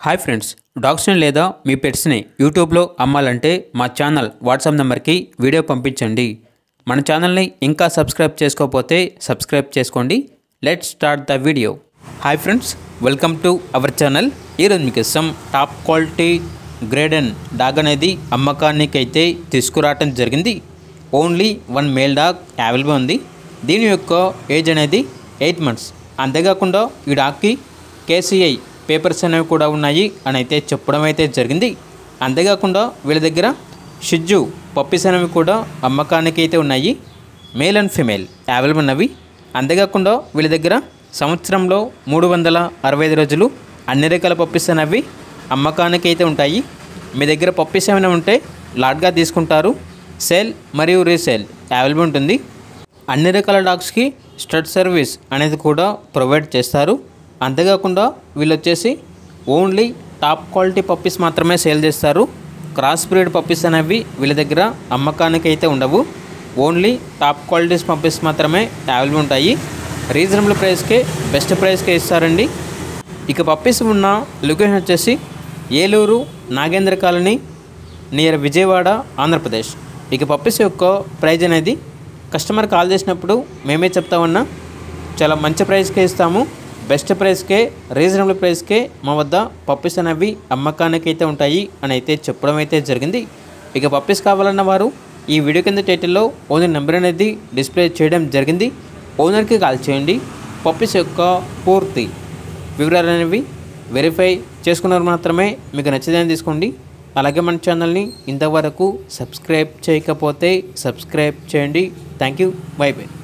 hi friends డాగ్స్ని లేదా మీ పెట్స్ని యూట్యూబ్లో అమ్మాలంటే మా ఛానల్ వాట్సాప్ నెంబర్కి వీడియో పంపించండి మన ఛానల్ని ఇంకా సబ్స్క్రైబ్ చేసుకోకపోతే సబ్స్క్రైబ్ చేసుకోండి let start the video hi friends welcome to our channel ఈరోజు మీకు ఇస్తాం టాప్ క్వాలిటీ గ్రేడెన్ డాగ్ అనేది అమ్మకానికి అయితే తీసుకురావటం జరిగింది only one male dog available ఉంది దీని యొక్క ఏజ్ అనేది ఎయిట్ మంత్స్ అంతేకాకుండా ఈ డాగ్కి కేసీఐ పేపర్స్ అనేవి కూడా ఉన్నాయి అని అయితే చెప్పడం అయితే జరిగింది అంతేకాకుండా వీళ్ళ దగ్గర షిజ్జు పప్పీస్ అనేవి కూడా అమ్మకానికి అయితే ఉన్నాయి మేల్ అండ్ ఫిమేల్ అవైలబుల్ ఉన్నవి అంతేకాకుండా వీళ్ళ దగ్గర సంవత్సరంలో మూడు వందల అరవై ఐదు రోజులు అన్ని రకాల పప్పీస్ అనేవి అమ్మకానికి అయితే ఉంటాయి మీ దగ్గర పప్పీస్ ఏమైనా ఉంటే లాట్గా తీసుకుంటారు సేల్ మరియు రీసేల్ అవైలబుల్ ఉంటుంది అన్ని రకాల డాగ్స్కి స్టడ్ సర్వీస్ అనేది కూడా ప్రొవైడ్ చేస్తారు అంతేకాకుండా వీళ్ళు వచ్చేసి ఓన్లీ టాప్ క్వాలిటీ పప్పీస్ మాత్రమే సేల్ చేస్తారు క్రాస్ బ్రీడ్ పప్పీస్ అనేవి వీళ్ళ దగ్గర అమ్మకానికి అయితే ఉండవు ఓన్లీ టాప్ క్వాలిటీస్ పప్పీస్ మాత్రమే అవైలబుల్ ఉంటాయి రీజనబుల్ ప్రైస్కే బెస్ట్ ప్రైస్కే ఇస్తారండి ఇక పప్పీస్ ఉన్న లొకేషన్ వచ్చేసి ఏలూరు నాగేంద్ర కాలనీ నియర్ విజయవాడ ఆంధ్రప్రదేశ్ ఇక పప్పీస్ యొక్క ప్రైజ్ అనేది కస్టమర్ కాల్ చేసినప్పుడు మేమే చెప్తా ఉన్నా చాలా మంచి ప్రైస్కే ఇస్తాము బెస్ట్ ప్రైస్కే రీజనబుల్ ప్రైస్కే మా వద్ద పప్పీస్ అనేవి అమ్మకానికి అయితే ఉంటాయి అని అయితే చెప్పడం అయితే జరిగింది ఇక పప్పీస్ కావాలన్న వారు ఈ వీడియో కింద టైటిల్లో ఓనర్ నెంబర్ అనేది డిస్ప్లే చేయడం జరిగింది ఓనర్కి కాల్ చేయండి పప్పీస్ యొక్క పూర్తి వివరాలు అనేవి వెరిఫై చేసుకున్నారు మాత్రమే మీకు నచ్చిందని తీసుకోండి అలాగే మన ఛానల్ని ఇంతవరకు సబ్స్క్రైబ్ చేయకపోతే సబ్స్క్రైబ్ చేయండి థ్యాంక్ యూ బై బై